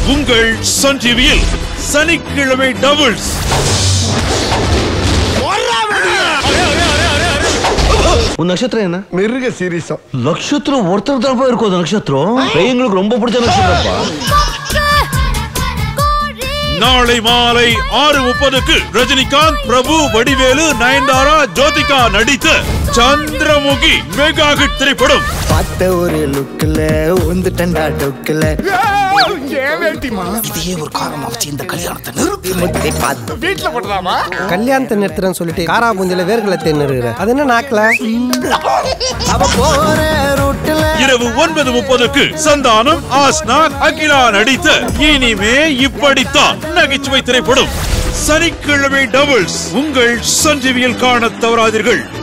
உங்கள் சன் டிவியில் சனிக்கிழமை டபுள்ஸ் உன் நட்சத்திரம் என்ன மிருக சீரிசம் நட்சத்திரம் ஒருத்தர் தான் இருக்கும் அந்த நட்சத்திரம் பையங்களுக்கு ரொம்ப பிடிச்ச நட்சத்திரம்ப்பா நாளை மாலை ஆறு முப்பதுக்கு ரஜினிகாந்த் பிரபு வடிவேலு நயன்தாரா ஜோதிகா நடித்த சந்திரமுகி மெகா ஹிட் திரைப்படம் பார்த்த ஒரு லுக்கில் வந்துட்டா டொக்கில் இதையே ஒரு காரணமா வச்சு இந்த கல்யாணத்தை நிறுத்தி முத்தை பார்த்து கல்யாணத்தை நிறுத்துறேன்னு சொல்லிட்டு காரா பூஞ்சில வேர்களை தேன்னுருகிற அது என்ன நாக்கல அவ போற ரூட்டில் இரவு ஒன்பது முப்பதுக்கு சந்தானம் ஆஸ்னா அகிலா நடித்த இனிமே இப்படித்தான் நகைச்சுவை திரைப்படம் சனிக்கிழமை டபுள்ஸ் உங்கள் சன் டிவியில் காண தவறாதீர்கள்